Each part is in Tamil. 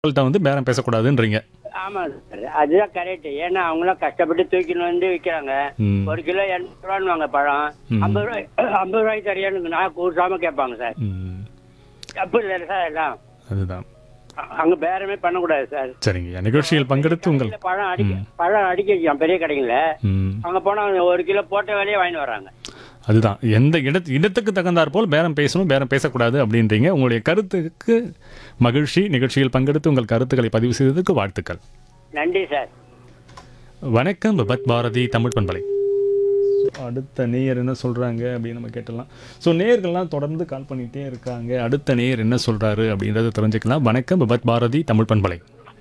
அவங்கள்ட்ட வந்து பேரம் பேசக்கூடாதுன்றீங்க ஆமாம் சார் அதுதான் கரெக்ட் ஏன்னா அவங்களாம் கஷ்டப்பட்டு தூக்கின்னு வந்து விற்கிறாங்க ம். ஒரு கிலோ எண்பது ரூபான்னு வாங்க பழம் ம். ஐம்பது ரூபாய் ஐம்பது ரூபாய்க்கு தரியான்னு நான் கூசாம கேட்பாங்க சார் ம், தப்பு இல்லை சார் எல்லாம் அதுதான் அ- அங்க பேரமே பண்ணக்கூடாது சார் சரிங்க நிகழ்ச்சியில் பங்கெடுத்து உங்கள் கடையில பழம் அடிக்க பழம் அடிக்க வைக்கலாம் பெரிய கடைங்கள ம், அங்க போனா ஒரு கிலோ போட்ட வேலையே வாங்கிட்டு வராங்க அதுதான் எந்த இடத்து இடத்துக்கு தகுந்தாற் போல் பேரம் பேசணும் பேரம் பேசக்கூடாது அப்படின்றீங்க உங்களுடைய கருத்துக்கு மகிழ்ச்சி நிகழ்ச்சியில் பங்கெடுத்து உங்கள் கருத்துக்களை பதிவு செய்ததுக்கு வாழ்த்துக்கள் நன்றி சார் வணக்கம் விபத் பாரதி தமிழ் பண்பலை அடுத்த நேயர் என்ன சொல்றாங்க அப்படின்னு நம்ம கேட்டலாம் ஸோ நேயர்கள்லாம் தொடர்ந்து கால் பண்ணிட்டே இருக்காங்க அடுத்த நேயர் என்ன சொல்றாரு அப்படின்றத தெரிஞ்சுக்கலாம் வணக்கம் விபத் பாரதி தமிழ் பண்பலை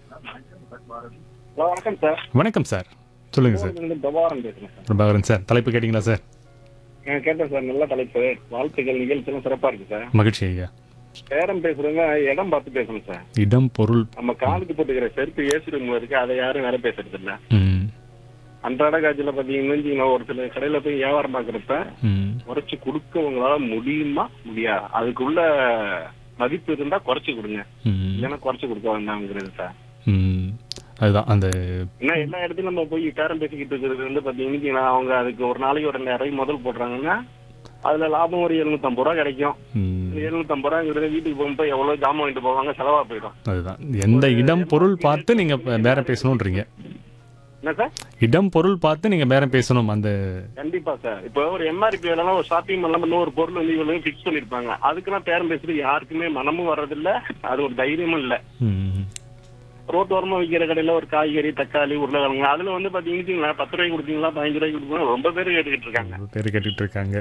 ஹலோ வணக்கம் சார் வணக்கம் சார் சொல்லுங்க சார் இருந்து பிரபாகரன் பேசுறேன் சார் பிரபாகரன் சார் தலைப்பு கேட்டிங்களா சார் நான் கேட்டேன் சார் நல்ல தலைப்பு வாழ்த்துக்கள் நிகழ்ச்சியெல்லாம் சிறப்பா இருக்கு சார் மகிழ்ச்சி ஐயா பேரம் பேசுறவங்க இடம் பார்த்து பேசணும் சார் இடம் பொருள் நம்ம காலுக்கு போட்டுக்கிற செருப்பு ஏசி ரூம் இருக்கு அதை யாரும் வேற பேசுறது இல்ல ம், அன்றாட காட்சியில பாத்தீங்கன்னா வச்சுக்கோங்களேன், ஒரு சில கடையில போய் வியாபாரம் பாக்குறப்ப ம், குறைச்சு கொடுக்க உங்களால முடியுமா முடியாது அதுக்குள்ள மதிப்பு இருந்தா குறைச்சு கொடுங்க ம், இல்லைன்னா குறைச்சு கொடுக்க வேண்டாம்ங்கிறது சார் ம். அதுதான் அந்த ஏன்னா எல்லா இடத்துலயும் நம்ம போய் பேரம் பேசிக்கிட்டு இருக்கிறது வந்து பாத்தீங்கன்னா அவங்க அதுக்கு ஒரு நாளைக்கு ஒரு ரெண்டாயிரம் ரூபாய் முதல் போடுறாங்கன்னா அதுல லாபம் ஒரு எழுநூத்தம்பது ரூபா கிடைக்கும் ம், எழுநூத்தம்பது ரூபாங்கிறது வீட்டுக்கு போகும்போது எவ்வளவு ஜாமான் வாங்கிட்டு போவாங்க செலவா போயிடும் அதுதான் எந்த இடம் பொருள் பார்த்து நீங்க பே- பேரம் பேசணுன்றீங்க என்ன சார் இடம் பொருள் பார்த்து நீங்க பேரம் பேசணும் அந்த கண்டிப்பா சார் இப்போ ஒரு எம்ஆர்பி வேலைனா ஒரு ஷாப்பிங் பண்ணலாம் இன்னும் ஒரு பொருள் வந்து இவ்வளவு ஃபிக்ஸ் பண்ணிருப்பாங்க அதுக்கெல்லாம் பேரம் பேசுறது யாருக்குமே மனமும் வர்றதில்ல அது ஒரு தைரியமும் இல்ல ம், ரோட்டோரமா விற்கிற கடையில ஒரு காய்கறி தக்காளி உருளைக்கிழங்கு அதுல வந்து பாத்தீங்கன்னா பத்து ரூபாய்க்கு கொடுத்தீங்களா பதினஞ்சு ரூபாய்க்கு கொடுத்தீங்களா ரொம்ப பேர் கேட்டுக்கிட்டு இருக்காங்க ரொம்ப பேர் கேட்டுட்டு இருக்காங்க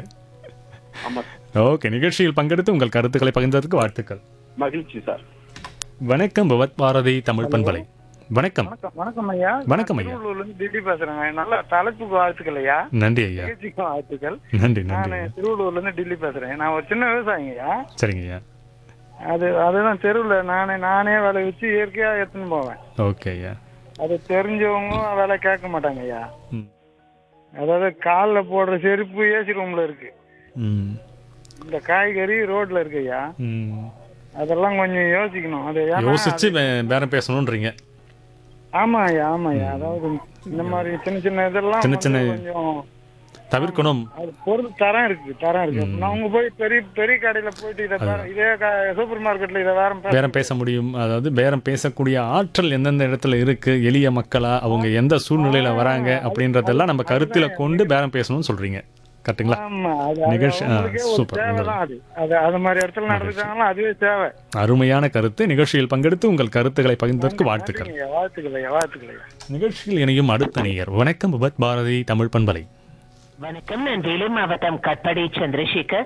ஆமா ஓகே நிகழ்ச்சியில் பங்கெடுத்து உங்கள் கருத்துக்களை பகிர்ந்ததற்கு வாழ்த்துக்கள் மகிழ்ச்சி சார் வணக்கம் பவத் பாரதி தமிழ் பண்பலை வணக்கம் வணக்கம் வணக்கம் ஐயா வணக்கம் ஐயா. திருவள்ளூர்ல இருந்து தில்லி பேசுறேங்க நல்ல தலைப்புக்கு வாழ்த்துக்கள் ஐயா நன்றி ஐயா நிகழ்ச்சிக்கும் வாழ்த்துக்கள் நன்றி நான் நன்றி ஐயா. திருவள்ளூர்ல இருந்து டில்லி பேசுறேன் நான் ஒரு சின்ன விவசாயிங்க ஐயா சரிங்க ஐயா அது அதுதான் தெருவில் நானே நானே வேலை வச்சு இயற்கையா எடுத்துன்னு போவேன் ஓகே ஐயா அது தெரிஞ்சவங்க வேலை கேட்க மாட்டாங்க ஐயா ம், அதாவது காலில் போடுற செருப்பு ஏசி ரூம்ல இருக்கு ம், இந்த காய்கறி ரோட்ல இருக்கு ஐயா ம். அதெல்லாம் கொஞ்சம் யோசிக்கணும் அது ஏன்னா யோசிச்சு வே- பேரம் பேசணுன்றீங்க ஆமா ஐயா ஆமா ஐயா அதாவது இந்த மாதிரி சின்ன சின்ன இதெல்லாம் சின்ன வந்து சின்ன- கொஞ்சம் தவிர்க்கணும் அது பொருள் தரம் இருக்கு தரம் இருக்கு நான் உங்க போய் பெரிய பெரிய கடையில போயிட்டு இதை பாரு- இதே சூப்பர் மார்க்கெட்ல இதை வேற பேச- பேரம் பேச முடியும் அதாவது பேரம் பேசக்கூடிய ஆற்றல் எந்தெந்த இடத்துல இருக்கு எளிய மக்களா அவங்க எந்த சூழ்நிலையில வராங்க அப்படின்றதெல்லாம் நம்ம கருத்துல கொண்டு பேரம் பேசணும்னு சொல்றீங்க கரெக்ட்டுங்களா ஆமா அது அது நிகழ்ச்சி- ஆ, அவங்களுக்கே ஒரு சூப்பர். தேவைதான் அது அது அது மாதிரி இடத்துல நடந்துட்டாங்கன்னா அதுவே தேவை அருமையான கருத்து நிகழ்ச்சியில் பங்கெடுத்து உங்கள் கருத்துக்களை பகிர்ந்ததற்கு வாழ்த்துக்கள் நன்றிங்க ஐயா, வாழ்த்துக்கள் ஐயா, வாழ்த்துக்கள் ஐயா. நிகழ்ச்சியில் இணையும் அடுத்த நேயர் வணக்கம் விபத் பாரதி தமிழ் பண்பலை வணக்கம் நான் வேலூர் மாவட்டம் கட்படி சந்திரசேகர்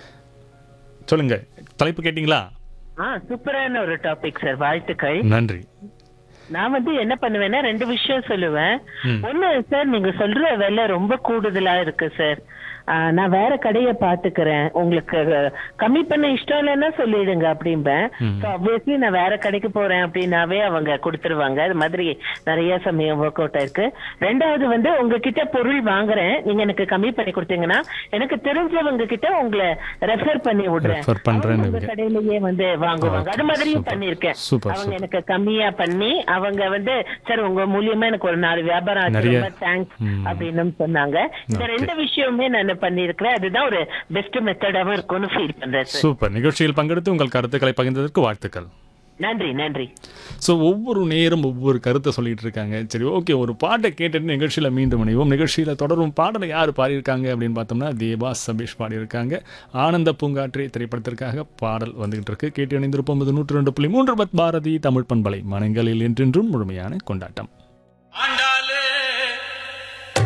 சொல்லுங்க தலைப்பு கேட்டிங்களா ஆ சூப்பரான ஒரு டாபிக் சார் வாழ்த்துக்கள் நன்றி நான் வந்து என்ன பண்ணுவேன்னா ரெண்டு விஷயம் சொல்லுவேன் ம். ஒண்ணு சார் நீங்க சொல்ற விலை ரொம்ப கூடுதலா இருக்கு சார் ஆ, நான் வேற கடைய பாத்துக்கிறேன் உங்களுக்கு அஹ், கம்மி பண்ண இஷ்டம் இல்லைன்னா சொல்லிடுங்க அப்படிம்பேன் ம். ஆப்வியஸ்லி நான் வேற கடைக்கு போறேன் அப்படின்னாவே அவங்க கொடுத்துருவாங்க அது மாதிரி நிறைய சமயம் ஒர்க் அவுட் ஆயிருக்கு ரெண்டாவது வந்து உங்ககிட்ட பொருள் வாங்குறேன் நீங்க எனக்கு கம்மி பண்ணி கொடுத்தீங்கன்னா எனக்கு தெரிஞ்சவங்க கிட்ட உங்களை ரெஃபர் பண்ணி விடுறேன் Refer பண்றேன்னு அவங்க உங்க கடையிலேயே வந்து வாங்குவாங்க அது மாதிரியும் சூப்பர். பண்ணிருக்கேன் சூப்பர், அவங்க சூப்பர். எனக்கு கம்மியா பண்ணி அவங்க வந்து சார் உங்க மூலியமா எனக்கு ஒரு நாலு வியாபாரம் ஆச்சு நிறைய- ரொம்ப தேங்க்ஸ் ம். அப்படின்னு சொன்னாங்க இந்த Okay. ரெண்டு விஷயமுமே நான் பண்ணிருக்கிறேன் அதுதான் ஒரு பெஸ்ட் மெத்தடாவும் இருக்கும்னு ஃபீல் பண்றேன் சார் சூப்பர் நிகழ்ச்சியில் பங்கெடுத்து உங்கள் கருத்துக்களை பகிர்ந்ததற்கு வாழ்த்துக்கள் நன்றி நன்றி ஸோ ஒவ்வொரு நேரம் ஒவ்வொரு கருத்தை சொல்லிட்டு இருக்காங்க சரி ஓகே ஒரு பாட்டை கேட்டுட்டு நிகழ்ச்சியில் மீண்டும் இணைவோம் நிகழ்ச்சியில் தொடரும் பாடலை யார் பாடியிருக்காங்க அப்படின்னு பார்த்தோம்னா தேவா சபீஷ் பாடியிருக்காங்க ஆனந்த பூங்காற்றி திரைப்படத்திற்காக பாடல் வந்துகிட்டு இருக்கு கேட்டு இணைந்திருப்போம் இது நூற்றி ரெண்டு புள்ளி மூன்று பத் பாரதி தமிழ் பண்பலை மனங்களில் என்றென்றும் முழுமையான கொண்டாட்டம் ஆண்டாளு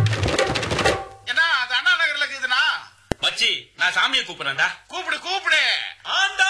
என்ன அது அண்ணா நகர்ல இருக்குதுண்ணா மச்சி நான் சாமியை கூப்பிடுறேன்டா கூப்பிடு கூப்பிடு